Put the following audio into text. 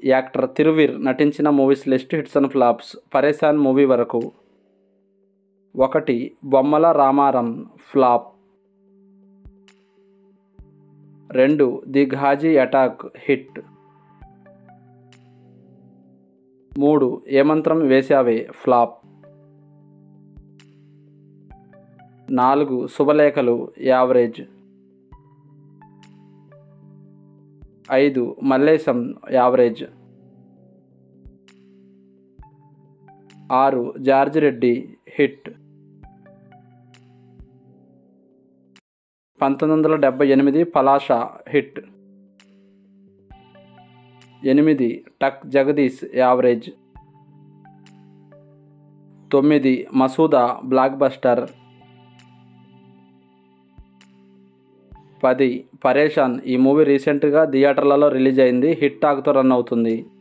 actor Thiruveer నటించిన movies list hits and flops Pareshan movie వరకు ఒకటి బొమ్మల రామారం ఫ్లాప్ రెండు ది ఘాజీ అటాక్ హిట్ మూడు ఏమంత్రం వేశావే ఫ్లాప్ నాలుగు శుభలేఖలు యావరేజ్ ఐదు మల్లేశం యావరేజ్ ఆరు జార్జ్ రెడ్డి హిట్ పంతొమ్మిది వందల డెబ్బై ఎనిమిది పలాషా హిట్ ఎనిమిది టక్ జగదీష్ యావరేజ్ తొమ్మిది మసూదా బ్లాక్ బస్టర్ పది పరేషాన్ ఈ మూవీ రీసెంట్గా థియేటర్లలో రిలీజ్ అయింది హిట్ టాక్తో రన్ అవుతుంది